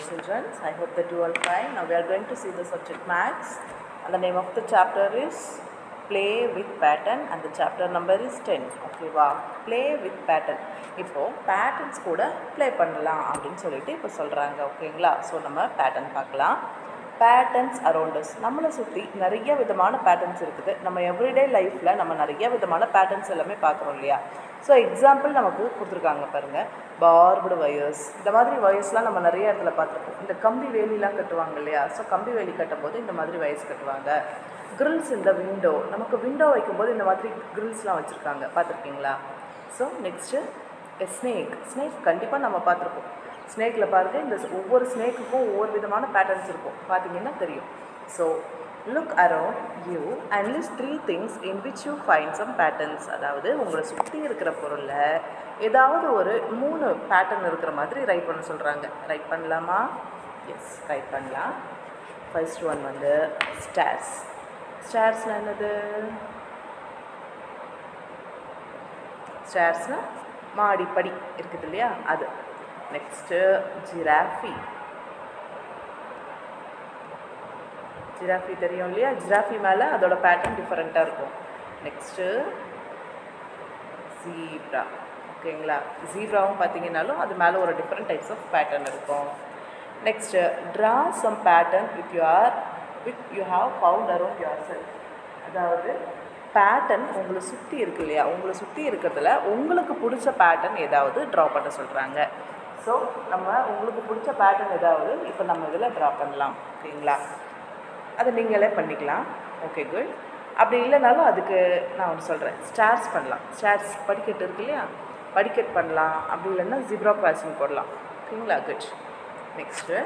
children. I hope that you all fine. Now we are going to see the subject maths and the name of the chapter is play with pattern and the chapter number is 10. ஓகேவா play with pattern இப்போது பேட்டர்ன்ஸ் கூட play பண்ணலாம் அப்படின்னு சொல்லிட்டு இப்போ சொல்கிறாங்க ஓகேங்களா ஸோ நம்ம பேட்டர்ன் பார்க்கலாம் பேட்டர்ன்ஸ் அரௌண்டஸ் நம்மளை சுற்றி நிறைய விதமான பேட்டர்ன்ஸ் இருக்குது நம்ம எவ்ரிடே லைஃப்பில் நம்ம நிறைய விதமான பேட்டர்ன்ஸ் எல்லாமே பார்க்குறோம் இல்லையா ஸோ எக்ஸாம்பிள் நமக்கு கொடுத்துருக்காங்க பாருங்கள் பார்புடு வயர்ஸ் இந்த மாதிரி வயர்ஸ்லாம் நம்ம நிறைய இடத்துல பார்த்துருப்போம் இந்த கம்பி வேலிலாம் கட்டுவாங்க இல்லையா ஸோ கம்பி வேலி கட்டும்போது இந்த மாதிரி வயர்ஸ் கட்டுவாங்க கிரில்ஸ் இந்த விண்டோ நமக்கு விண்டோ வைக்கும்போது இந்த மாதிரி கிரில்ஸ்லாம் வச்சுருக்காங்க பார்த்துருக்கீங்களா ஸோ நெக்ஸ்ட்டு ஸ்னேக் ஸ்னேக் கண்டிப்பாக நம்ம பார்த்துருப்போம் ஸ்னேக்கில் பாருங்கள் இந்த ஒவ்வொரு ஸ்னேக்குக்கும் ஒவ்வொரு விதமான பேட்டர்ன்ஸ் இருக்கும் பார்த்தீங்கன்னா தெரியும் so look around you and list three things in which you find some patterns அதாவது உங்களை சுற்றி இருக்கிற பொருளில் ஏதாவது ஒரு மூணு பேட்டர்ன் இருக்கிற மாதிரி ரைட் பண்ண சொல்கிறாங்க ரைட் பண்ணலாமா எஸ் ரைட் பண்ணலாம் ஃபர்ஸ்ட் ஒன் வந்து ஸ்டார்ஸ் ஸ்டார்ஸ்னால் என்னது ஸ்டார்ஸ்னால் மாடி படி இருக்குது இல்லையா அது நெக்ஸ்ட்டு ஜிராஃபி ஜிராஃபி தெரியும் இல்லையா ஜிராஃபி மேலே அதோட பேட்டர்ன் டிஃப்ரெண்ட்டாக இருக்கும் நெக்ஸ்ட்டு ஜீப்ரா ஓகேங்களா ஜீப்ராவும் பார்த்தீங்கன்னாலும் அது மேலே ஒரு டிஃப்ரெண்ட் டைப்ஸ் ஆஃப் பேட்டர்ன் இருக்கும் next draw some pattern with your with you have found around yourself அதாவது பேட்டர்ன் உங்களை சுற்றி இருக்கு இல்லையா உங்களை சுற்றி இருக்கிறதுல உங்களுக்கு பிடிச்ச பேட்டர்ன் ஏதாவது ட்ரா பண்ண சொல்கிறாங்க ஸோ நம்ம உங்களுக்கு பிடிச்ச பேட்டர்ன் ஏதாவது இப்போ நம்ம இதில் ட்ரா பண்ணலாம் ஓகேங்களா அதை நீங்களே பண்ணிக்கலாம் ஓகே குட் அப்படி இல்லைனாலும் அதுக்கு நான் ஒன்று சொல்கிறேன் ஸ்டார்ஸ் பண்ணலாம் ஸ்டார்ஸ் படிக்கட்டு இருக்கு இல்லையா படிக்கட் பண்ணலாம் அப்படி இல்லைன்னா ஜிப்ரா கிராசிங் போடலாம் ஓகேங்களா good next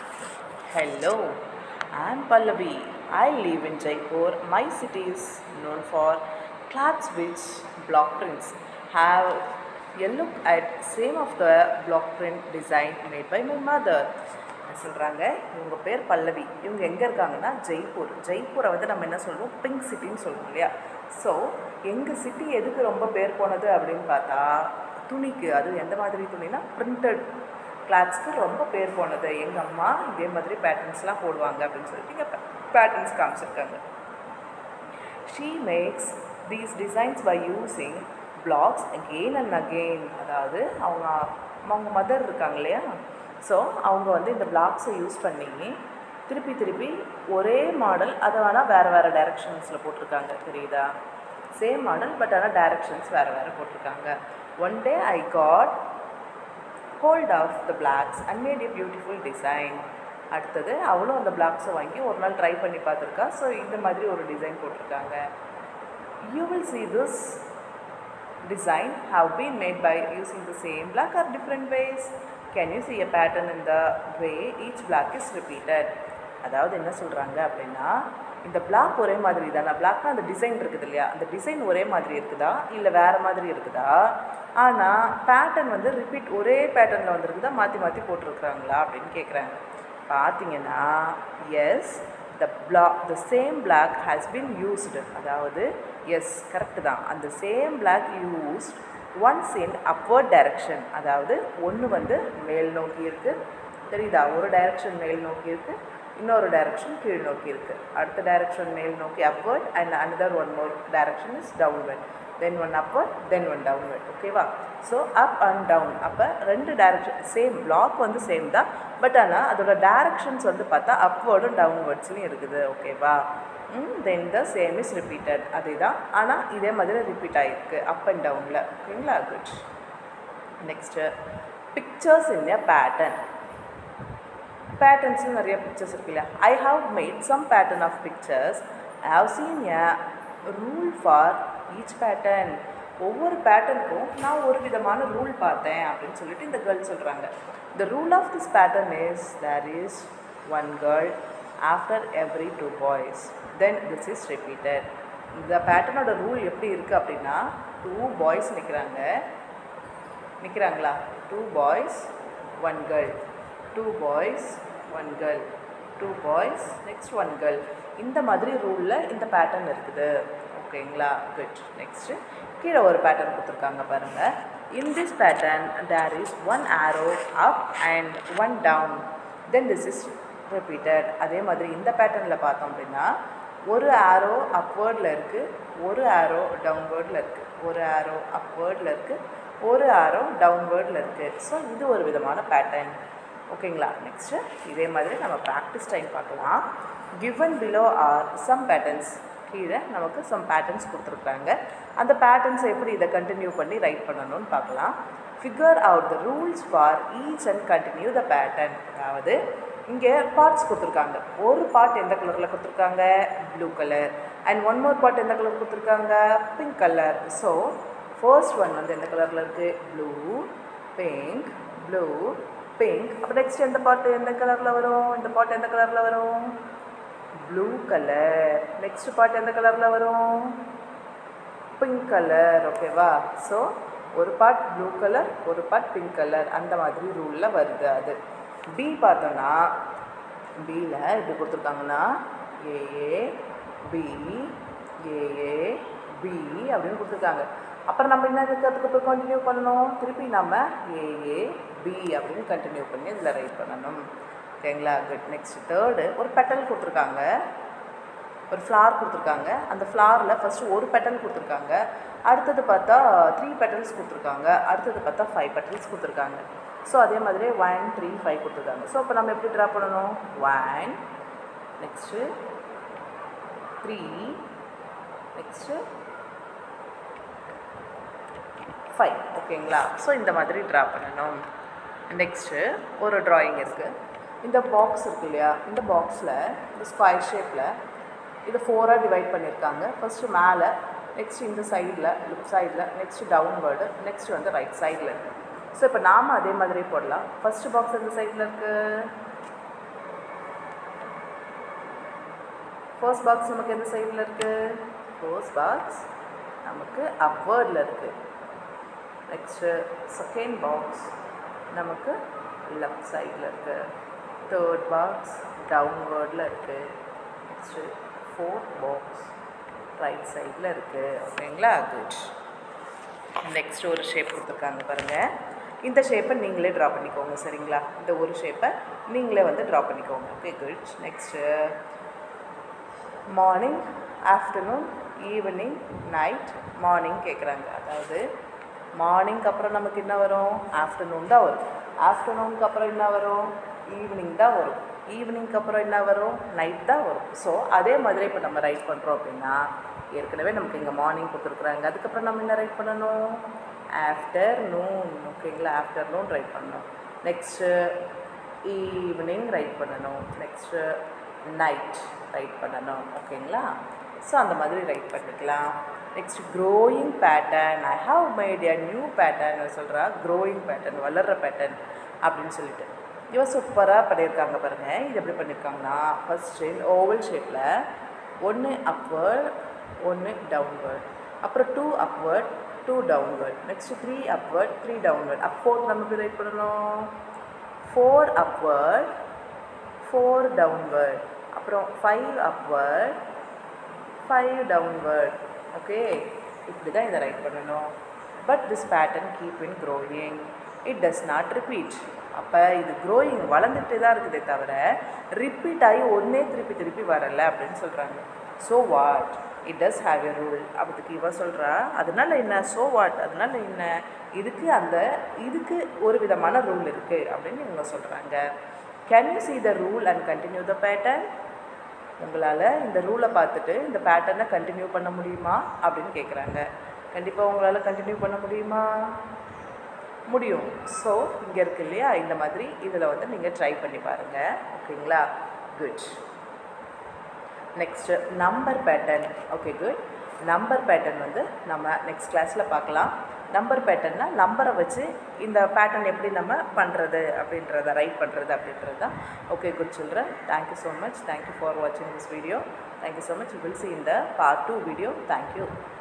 hello I'm Pallavi I live in Jaipur. My city is known for clothes which block prints have a look at same of the block print design made by my mother. சொல்கிறாங்க இவங்க பேர் பல்லவி இவங்க எங்கே இருக்காங்கன்னா ஜெய்ப்பூர் ஜெய்ப்பூரை வந்து நம்ம என்ன சொல்லுவோம் பிங்க் சிட்டின்னு சொல்லுவோம் இல்லையா ஸோ எங்கள் சிட்டி எதுக்கு ரொம்ப பேர் போனது அப்படின்னு பார்த்தா துணிக்கு அது எந்த மாதிரி துணினா பிரிண்டட் கிளாத்ஸ்க்கு ரொம்ப பேர் போனது எங்கள் அம்மா இதே மாதிரி பேட்டர்ன்ஸ்லாம் போடுவாங்க அப்படின்னு சொல்லிட்டு இங்கே பேட்டர்ன்ஸ் காமிச்சிருக்காங்க she makes these designs by using blocks again and again அதாவது அவங்க அவங்க மதர் இருக்காங்க இல்லையா ஸோ அவங்க வந்து இந்த பிளாக்ஸை யூஸ் பண்ணி திருப்பி திருப்பி ஒரே மாடல் அதை வேணால் வேறு வேறு டைரக்ஷன்ஸில் போட்டிருக்காங்க தெரியுதா சேம் மாடல் பட் ஆனால் டைரக்ஷன்ஸ் வேறு வேறு போட்டிருக்காங்க one day I got hold of the blocks and made a beautiful design அடுத்தது அவளும் அந்த பிளாக்ஸை வாங்கி ஒரு நாள் ட்ரை பண்ணி பார்த்துருக்கா ஸோ இந்த மாதிரி ஒரு டிசைன் போட்டிருக்காங்க you will see this design have been made by using the same block are different ways can you see a pattern in the way each block is repeated அதாவது என்ன சொல்கிறாங்க அப்படின்னா இந்த பிளாக் ஒரே மாதிரி தானே பிளாக்னா அந்த டிசைன் இருக்குது இல்லையா அந்த டிசைன் ஒரே மாதிரி இருக்குதா இல்லை வேறு மாதிரி இருக்குதா ஆனால் பேட்டர்ன் வந்து ரிப்பீட் ஒரே பேட்டர்னில் வந்துருக்குதா மாற்றி மாற்றி போட்டிருக்குறாங்களா அப்படின்னு கேட்குறாங்க பார்த்தீங்கன்னா yes the block the same block has been used அதாவது எஸ் கரெக்டு தான் அந்த same block used once in upward direction அதாவது ஒன்று வந்து மேல் நோக்கி இருக்குது தெரியுதா ஒரு டைரக்ஷன் மேல் நோக்கி இருக்குது இன்னொரு டைரக்ஷன் கீழ் நோக்கி இருக்குது அடுத்த டைரக்ஷன் மேல் நோக்கி upward and another one more direction is downward then one upward then one downward ஓகேவா ஸோ அப் அண்ட் டவுன் அப்போ ரெண்டு டைரக்ஷன் சேம் பிளாக் வந்து சேம் தான் பட் ஆனால் அதோட டைரக்ஷன்ஸ் வந்து பார்த்தா அப்வர்டும் டவுன்வர்ட்ஸ்லையும் இருக்குது ஓகேவா then the same is repeated அதே தான் ஆனால் இதே மாதிரி ரிப்பீட் ஆகிருக்கு அப் அண்ட் டவுனில் ஓகேங்களா good next pictures in a pattern பேட்டர்ன்ஸும் நிறைய பிக்சர்ஸ் இருக்குல்ல I have made some pattern of pictures I have seen a rule for each pattern ஒவ்வொரு பேட்டர்னுக்கும் நான் ஒரு விதமான ரூல் பார்த்தேன் அப்படின்னு சொல்லிட்டு இந்த கேர்ள் சொல்கிறாங்க the rule of this pattern is there is one girl after every two boys then this is repeated இந்த பேட்டர்னோட ரூல் எப்படி இருக்குது அப்படின்னா டூ பாய்ஸ் நிற்கிறாங்க நிற்கிறாங்களா two boys one girl two boys one girl two boys next one girl இந்த மாதிரி ரூலில் இந்த பேட்டர்ன் இருக்குது ஓகேங்களா குட் நெக்ஸ்ட்டு கீழே ஒரு பேட்டர்ன் கொடுத்துருக்காங்க பாருங்கள் in this pattern there is one arrow up and one down then this is repeated அதே மாதிரி இந்த பேட்டர்னில் பார்த்தோம் அப்படின்னா ஒரு ஆரோ அப்வேர்டில் இருக்குது ஒரு ஆரோ டவுன்வேர்டில் இருக்குது ஒரு ஆரோ அப்வேர்டில் இருக்குது ஒரு ஆரோ டவுன்வேர்டில் இருக்குது ஸோ இது ஒரு விதமான பேட்டர்ன் ஓகேங்களா நெக்ஸ்ட்டு இதே மாதிரி நம்ம ப்ராக்டிஸ் டைம் பார்க்கலாம் given below are some patterns கீழே நமக்கு சம் பேட்டர்ன்ஸ் கொடுத்துருக்காங்க அந்த பேட்டர்ன்ஸை எப்படி இதை கண்டினியூ பண்ணி ரைட் பண்ணணும்னு பார்க்கலாம் figure out the rules for each and continue the pattern அதாவது இங்கே பார்ட்ஸ் கொடுத்துருக்காங்க ஒரு பார்ட் எந்த கலரில் கொடுத்துருக்காங்க blue colour and one more part எந்த கலர் கொடுத்துருக்காங்க pink colour so first one வந்து எந்த கலரில் இருக்குது ப்ளூ பிங்க் ப்ளூ பிங்க் அப்புறம் நெக்ஸ்ட் எந்த பாட்டு எந்த கலரில் வரும் இந்த பாட்டு எந்த கலரில் வரும் ப்ளூ கலர் நெக்ஸ்ட் பாட்டு எந்த கலரில் வரும் பிங்க் கலர் ஓகேவா ஸோ ஒரு பார்ட் ப்ளூ கலர் ஒரு பார்ட் பிங்க் கலர் அந்த மாதிரி ரூலில் வருது அது பி பார்த்தோன்னா பியில் எப்படி கொடுத்துருக்காங்கன்னா ஏஏ பி ஏஏ பி அப்படின்னு கொடுத்துருக்காங்க அப்புறம் நம்ம என்ன இருக்குது அதுக்கு அப்புறம் கண்டினியூ பண்ணணும் திருப்பி நம்ம ஏஏ பி அப்படின்னு கண்டினியூ பண்ணி இதில் ரைட் பண்ணணும் ஓகேங்களா குட் நெக்ஸ்ட் தேர்டு ஒரு பெட்டல் கொடுத்துருக்காங்க ஒரு ஃப்ளார் கொடுத்துருக்காங்க அந்த ஃப்ளாரில் ஃபஸ்ட்டு ஒரு பெட்டல் கொடுத்துருக்காங்க அடுத்தது பார்த்தா த்ரீ பெட்டல்ஸ் கொடுத்துருக்காங்க அடுத்தது பார்த்தா ஃபைவ் பெட்டல்ஸ் கொடுத்துருக்காங்க ஸோ அதே மாதிரி ஒன் த்ரீ ஃபைவ் கொடுத்துருக்காங்க ஸோ இப்போ நம்ம எப்படி ட்ரா பண்ணணும் one next three next five ஓகேங்களா ஸோ இந்த மாதிரி ட்ரா பண்ணணும் நெக்ஸ்ட்டு ஒரு ட்ராயிங் இருக்குது இந்த பாக்ஸ் இருக்கு இல்லையா இந்த பாக்ஸில் இந்த ஸ்கொயர் ஷேப்பில் இதை ஃபோராக டிவைட் பண்ணியிருக்காங்க ஃபஸ்ட்டு மேலே நெக்ஸ்ட் இந்த சைடில் லெஃப்ட் சைடில் நெக்ஸ்ட் டவுன்வேர்டு நெக்ஸ்ட் வந்து ரைட் சைடில் இருக்குது ஸோ இப்போ நாம் அதே மாதிரி போடலாம் ஃபஸ்ட்டு பாக்ஸ் எந்த சைடில் இருக்குது ஃபர்ஸ்ட் பாக்ஸ் நமக்கு எந்த சைடில் இருக்குது ஃபர்ஸ்ட் பாக்ஸ் நமக்கு அப்வேர்டில் இருக்குது நெக்ஸ்ட்டு செகண்ட் பாக்ஸ் நமக்கு லெஃப்ட் சைடில் இருக்குது தேர்ட் பாக்ஸ் டவுன்வேர்டில் இருக்குது நெக்ஸ்ட்டு ஃபோர்த் பாக்ஸ் ரைட் சைடில் இருக்குது ஓகேங்களா குட் நெக்ஸ்ட் ஒரு ஷேப் கொடுத்துருக்காங்க பாருங்கள் இந்த ஷேப்பை நீங்களே ட்ரா பண்ணிக்கோங்க சரிங்களா இந்த ஒரு ஷேப்பை நீங்களே வந்து ட்ரா பண்ணிக்கோங்க okay good next morning afternoon evening night morning கேட்குறாங்க அதாவது மார்னிங்க்கு அப்புறம் நமக்கு என்ன வரும் ஆஃப்டர்நூன் தான் வரும் ஆஃப்டர்நூனுக்கு அப்புறம் என்ன வரும் ஈவினிங் தான் வரும் ஈவினிங்க்கு அப்புறம் என்ன வரும் நைட் தான் வரும் ஸோ அதே மாதிரி இப்போ நம்ம ரைட் பண்ணுறோம் அப்படின்னா ஏற்கனவே நமக்கு இங்கே மார்னிங் கொடுத்துருக்குறாங்க அதுக்கப்புறம் நம்ம என்ன ரைட் பண்ணணும் ஆஃப்டர்நூன் ஓகேங்களா ஆஃப்டர்நூன் ரைட் பண்ணணும் நெக்ஸ்ட்டு ஈவினிங் ரைட் பண்ணணும் நெக்ஸ்ட்டு நைட் ரைட் பண்ணணும் ஓகேங்களா ஸோ அந்த மாதிரி ரைட் பண்ணிக்கலாம் next growing pattern I have made a new pattern சொல்கிறா க்ரோயிங் பேட்டர்ன் வளர்கிற பேட்டர்ன் அப்படின்னு சொல்லிட்டு இவன் சூப்பராக பண்ணியிருக்காங்க பாருங்கள் இது எப்படி பண்ணியிருக்காங்கன்னா ஃபஸ்ட்டு ஓவல் ஷேப்பில் ஒன்று அப்வர்ட் ஒன்று டவுன்வர்ட் அப்புறம் two upward two downward next three upward three downward up four நம்ம எப்படி ரைட் பண்ணணும் ஃபோர் அப்வர்ட் ஃபோர் டவுன்வர்ட் அப்புறம் five upward five downward okay இப்படி தான் இதை ரைட் பண்ணணும் but this pattern keep in growing it does not repeat அப்போ இது க்ரோயிங் வளர்ந்துட்டே தான் இருக்குதே தவிர ரிப்பீட் ஆகி ஒன்றே திருப்பி திருப்பி வரலை அப்படின்னு சொல்கிறாங்க so what it does have a rule அதுக்கு இவ சொல்கிறா அதனால என்ன ஸோ வாட் அதனால என்ன இதுக்கு அந்த இதுக்கு ஒரு விதமான ரூல் இருக்குது அப்படின்னு இவங்க சொல்கிறாங்க can you see the rule and continue the pattern உங்களால் இந்த ரூலை பார்த்துட்டு இந்த பேட்டர்னை கண்டினியூ பண்ண முடியுமா அப்படின்னு கேட்குறாங்க கண்டிப்பாக உங்களால் கண்டினியூ பண்ண முடியுமா முடியும் ஸோ இங்கே இருக்கு இல்லையா இந்த மாதிரி இதில் வந்து நீங்கள் ட்ரை பண்ணி பாருங்கள் ஓகேங்களா good next number pattern okay good number pattern வந்து நம்ம நெக்ஸ்ட் கிளாஸில் பார்க்கலாம் நம்பர் பேட்டர்னா நம்பரை வச்சு இந்த பேட்டர்ன் எப்படி நம்ம பண்ணுறது அப்படின்றத ரைட் பண்ணுறது அப்படின்றது தான் okay good children thank you so much thank you for வாட்சிங் this video thank you so much will see இந்த பார்ட் டூ வீடியோ தேங்க்யூ